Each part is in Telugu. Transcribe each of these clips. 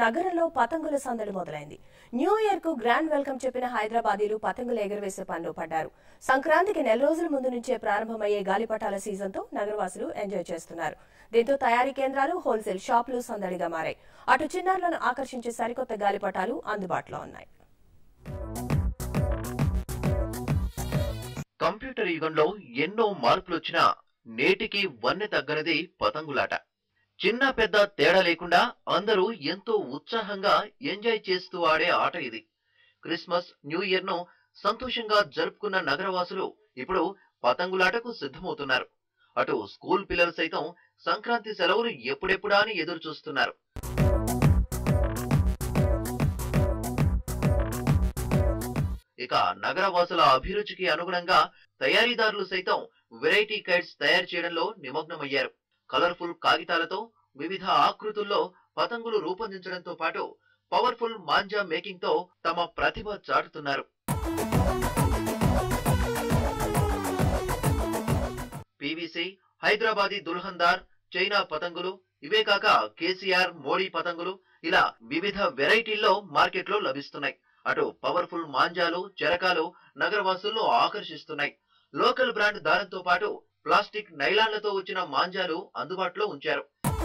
నగరంలో పతంగుల సందడి మొదలైంది న్యూ ఇయర్ కు గ్రాండ్ వెల్కమ్ చెప్పిన హైదరాబాదీలు పతంగులు ఎగురవేసే పనిలో పడ్డారు సంక్రాంతికి నెల రోజుల ముందు నుంచే ప్రారంభమయ్యే గాలిపటాల సీజన్ తో నగరవాసులు ఎంజాయ్ చేస్తున్నారు దీంతో తయారీ కేంద్రాలు హోల్సేల్ షాపులు సందడిగా మారాయి అటు చిన్నారులను ఆకర్షించే సరికొత్త గాలిపటాలు అందుబాటులో ఉన్నాయి కంప్యూటర్ యుగంలో ఎన్నో మార్పులొచ్చినా నేటికి వన్నె తగ్గనిది పతంగులాట చిన్న పెద్ద తేడా లేకుండా అందరూ ఎంతో ఉత్సాహంగా ఎంజాయ్ చేస్తూ ఆడే ఆట ఇది క్రిస్మస్ న్యూ ఇయర్ ను సంతోషంగా జరుపుకున్న నగరవాసులు ఇప్పుడు పతంగులాటకు సిద్ధమవుతున్నారు అటు స్కూల్ పిల్లలు సైతం సంక్రాంతి సెలవులు ఎప్పుడెప్పుడా అని ఎదురు చూస్తున్నారు ఇక నగరవాసుల అభిరుచికి అనుగుణంగా తయారీదారులు సైతం వెరైటీ కైట్స్ తయారు చేయడంలో నిమగ్నమయ్యారు కలర్ఫుల్ కాగితాలతో వివిధ ఆకృతుల్లో పతంగులు రూపొందించడంతో పాటు పవర్ఫుల్ మాంజా మేకింగ్ తో తమ ప్రతిభ చాటుతున్నారు పీవీసీ హైదరాబాదీ దుల్హందార్ చైనా పతంగులు ఇవే కాక కేసీఆర్ మోడీ పతంగులు ఇలా వివిధ వెరైటీల్లో మార్కెట్లో లభిస్తున్నాయి అటు పవర్ఫుల్ మాంజాలు చెరకాలు నగరవాసుల్లో ఆకర్షిస్తున్నాయి లోకల్ బ్రాండ్ దారంతో పాటు ప్లాస్టిక్ నైలాన్లతో వచ్చిన మాంజాలు అందుబాటులో ఉంచారు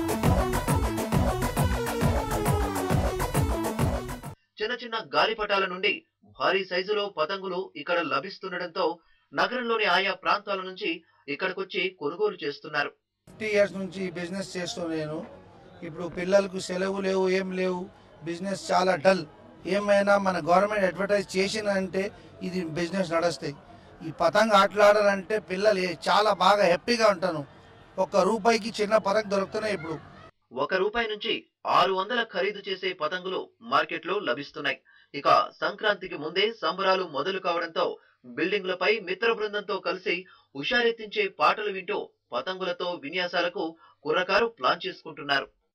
చిన్న చిన్న గాలిపటాల నుండి భారీ సైజులో పతంగులు ఇక్కడ లభిస్తుండటంతో నగరంలోని ఆయా ప్రాంతాల నుంచి ఇక్కడికొచ్చి కొనుగోలు చేస్తున్నారు ఫిఫ్టీ ఇయర్స్ నుంచి బిజినెస్ చేస్తూ నేను ఇప్పుడు పిల్లలకు సెలవు లేవు ఏం లేవు బిజినెస్ చాలా డల్ ఏమైనా మన గవర్నమెంట్ అడ్వర్టైజ్ చేసిందంటే ఇది బిజినెస్ నడుస్తాయి ఈ పతంగ ఆటలాడాలంటే పిల్లలు ఏ- చాలా బాగా హ్యాపీగా ఉంటాను ఒక్క రూపాయికి చిన్న పతంగ దొరుకుతున్నాయి ఇప్పుడు ఒక రూపాయి నుంచి ఆరు వందల ఖరీదు చేసే పతంగులు మార్కెట్లో లభిస్తున్నాయి ఇక సంక్రాంతికి ముందే సంబరాలు మొదలు కావడంతో బిల్డింగులపై మిత్ర బృందంతో కలిసి హుషారెత్తించే పాటలు వింటూ పతంగులతో విన్యాసాలకు కుర్రకారు ప్లాన్ చేసుకుంటున్నారు